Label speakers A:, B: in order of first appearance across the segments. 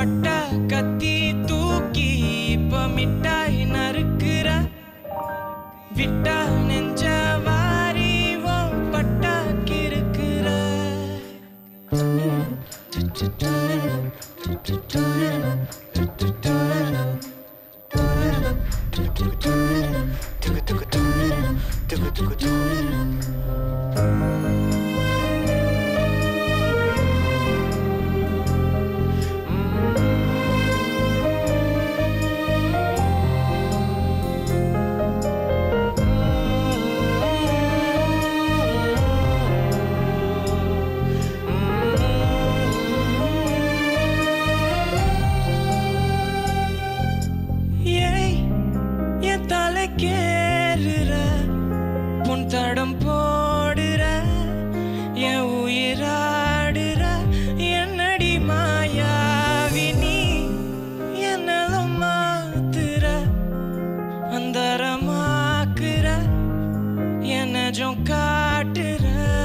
A: பட்டா கத்தி தூக்கி இப்ப மிட்டாய் நறுக்குற விட்டா நெஞ்ச வாரி உன் பட்டா கிறுக்குற ஏய் என் தலைக்கேறுற உன் தடம் போடுற என் உயிராடுற என்னடி மாயாவி நீ என்னலும் மாத்துற அந்தரமாக்குற என்னஜம் காட்டுற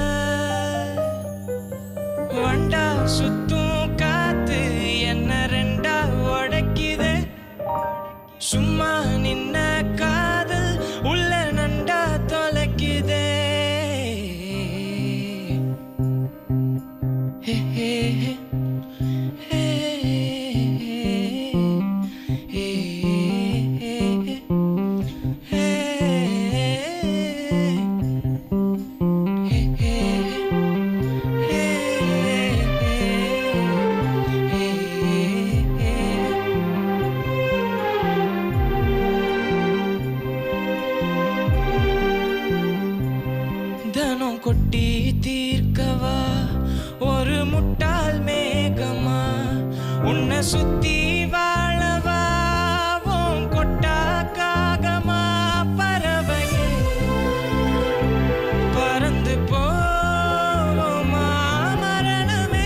A: வண்டா சுத்தும் காத்து என்ன ரெண்டா உடைக்குதே சும்மா நின்ன காதல் உள்ள நண்டா தொலைக்குதே ஹே, ஹே, ஹே. ஹே, ஹே, ஹே, ஹே. ஹே, ஹே, ஹே, ஹே. தனம் கொட்டி தீர்க்கவா ஒரு முட்டாள் மேகமா உன்னை சுத்தி வாழவா உன் கொட்டா காகமா பறவையே பறந்து போவோமா மரணமே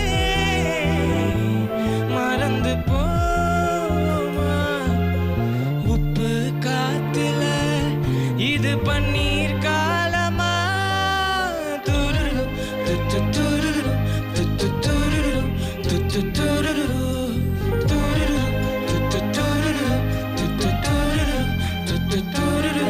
A: மறந்து போவோமா உப்பு காத்துல இது பன்னீர் காலமா துருரு துத்து துருரு துத்து துருரு துத்து துருரு துருரு துத்து துருரு துத்து துருரு துத்து துருரு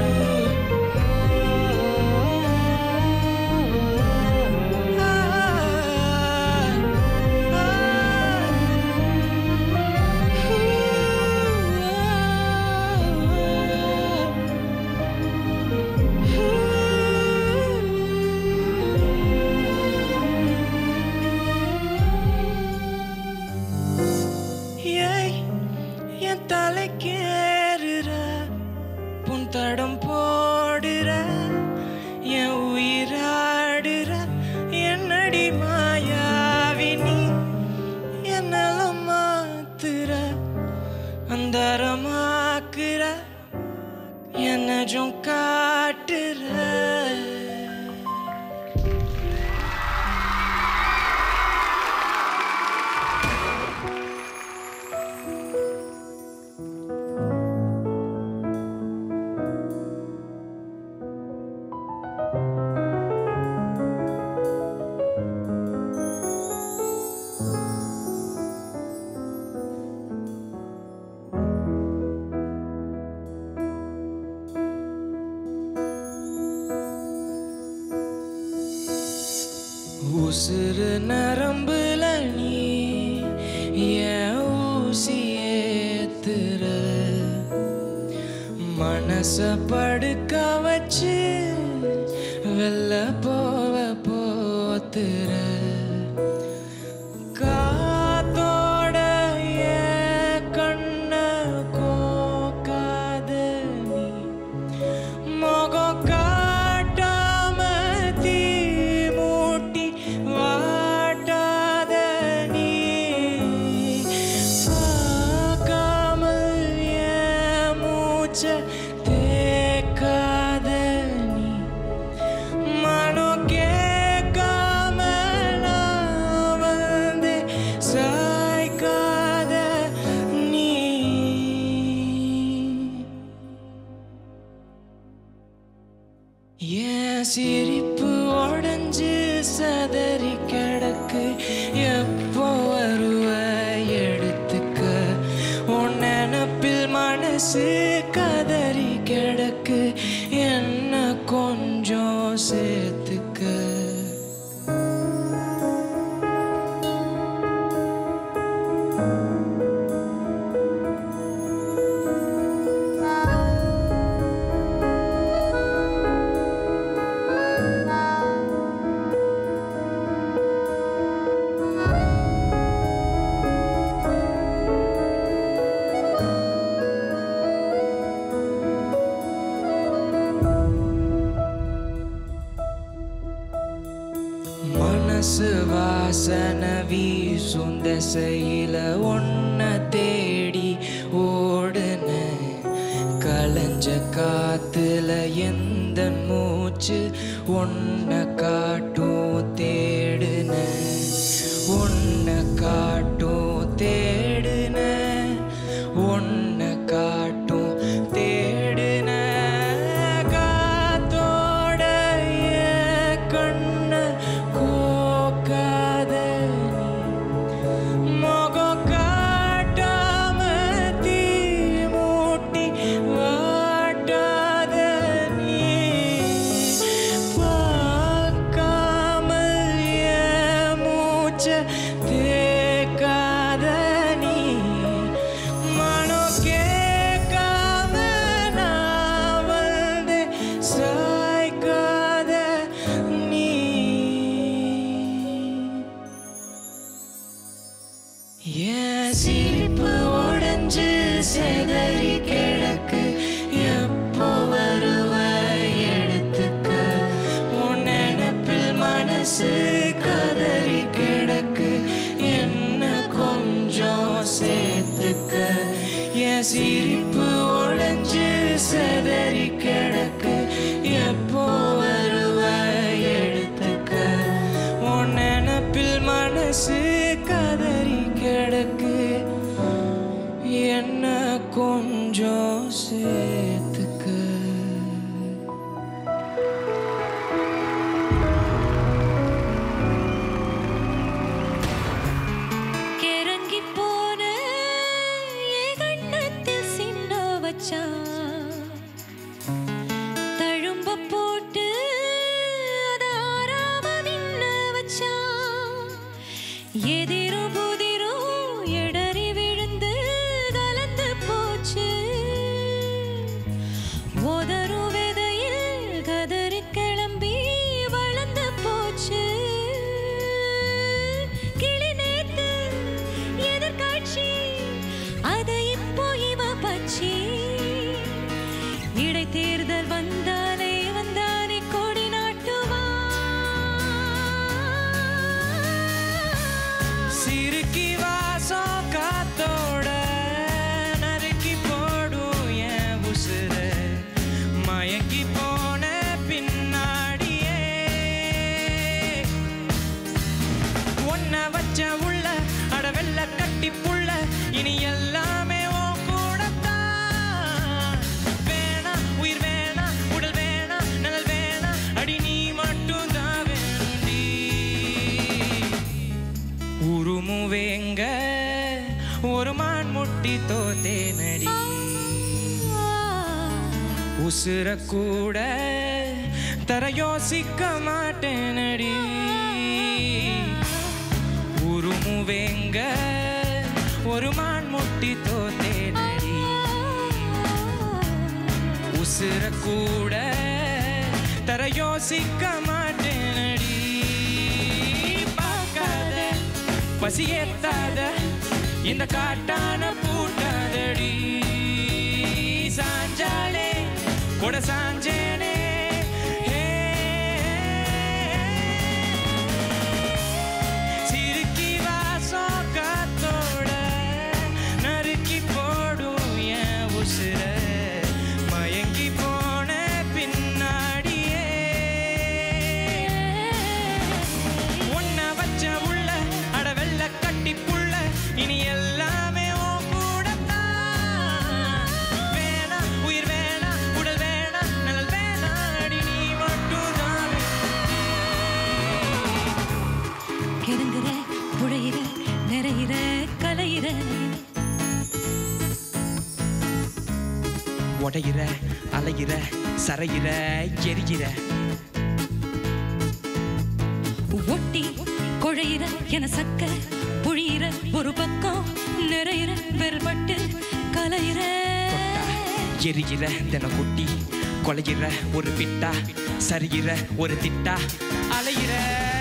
A: ஏய் என் தலைக்கேறுற புன் தடம் போடுற என் உயிராடுற என்னடி மாயாவி நீ என்னலும் மாத்துற அந்தரமாக்குற என்னஜம் காட்டுற உசுறு நரம்புல நீ என் ஊசி ஏத்துற மனச படுக்க வச்சு வெள்ள போவ போத்துற காத்தோட என் கண்ண கோக்காத நீ முகம் காட்டாம தீ மூட்டி வாட்டாத நீ பார்க்காமல் என் மூச்ச தேக்காத நீ மனம் கேட்காம நான் வந்து சாய்க்காத நீ என் சிரிப்பு உடஞ்சு சதறி கிடக்கு எப்போ வருவ எடுத்துக்க மனசு கதறி கிடக்கு என்ன கொஞ்சம் சேர்த்துக்க மனசு வாசன வீசும் திசையில ஒன்ன தேடி ஓடுன கலஞ்ச காத்துல எந்த மூச்சு ஒன்ன காட்டும் தேடுன ஒன்ன காட்டும் தேடுன ஒன்ன காட்டும் தேடுன காத்தோட என் கண்ண கோக்காத நீ முகம் காட்டாம தீ மூட்டி வாட்டாத நீ பார்க்காமல் என் மூச்ச தேக்காத நீ மனம் கேட்காம நான் வந்து சாய்க்காத நீ என் சிரிப்பு உடைஞ்சு செதறி கிடக்கு எப்போ வருவ எடுத்துக்க உன் நினப்பில் மனசு கதறி கிடக்கு என்ன கொஞ்சம் சேர்த்துக்க என் சிரிப்பு உடைஞ்சு செதறி கிடக்கு எப்போ வருவ எடுத்துக்க உன் நினப்பில் மனசு கதறி கிடக்கு என்ன கொஞ்சம் சேர்த்துக்க
B: கிறங்கி போன என் கண்ணத்தில் சின்ன வச்சான் தழும்ப போட்டு அத ஆறாம நின்ன வச்சான் எதிரோ புதிரோ எடறி விழுந்து கலந்து போச்சு உதறும் விதையில் கதறி கிளம்பி வளர்ந்து போச்சு கிளி நேத்து எதிர்காட்சி அதை இப்போ இவ பச்சி இடைத்தேர்தல் வந்தாலே வந்தாலே கொடி நாட்டுவா
A: சிறுக்கி வாசம் காத்தோட நறுக்கி போடும் என் உசுர மயங்கி போன பின்னாடியே ஒன்ன வச்ச உள்ள அட வெள்ள கட்டி புள்ள இனி எல்லாமே உன் கூடத்தான் வேணா உயிர் வேணா உடல் வேணா நலல் வேணா அடி நீ மட்டும் தான் வேண்டி உருமுவேங்க ஒரு மான் முட்டி தோத்தே நடி உசுர கூட தர யோசிக்க மாட்டேனடி உருமுவேங்க ஒரு மான் முட்டி தோத்தே நடி உசுர கூட தர யோசிக்க மாட்டேனடி பார்க்காத பசி ஏத்தாத இந்த காட்டான பூட்டாதடி சாஞ்சாலே கொட சாஞ்சேனே ஹே. சிறுக்கி வாசம் காத்தோட நறுக்கி போடும் என் உசுர மயங்கி போன பின்னாடியே உன்ன வச்ச உள்ள அட வெள்ள கட்டி புள்ள இனி எல்லாமே உன் கூடத்தான் வேணா உயிர் வேணா உடல் வேணா நலல் வேணா அடி நீ மட்டும்தான்
B: கிடங்குற புழையிற நிறையிற கலையிற
A: உடையிற அலையிற சரையிற எரிகிற
B: ஒட்டி குழையிற என சக்க புழியிற ஒரு பக்கம் நிறையிற வெறுபட்டு கலையிற
A: எரிகிற தின கொட்டி கொலைகிற ஒரு பிட்டா சரிகிற ஒரு திட்டா அலையிற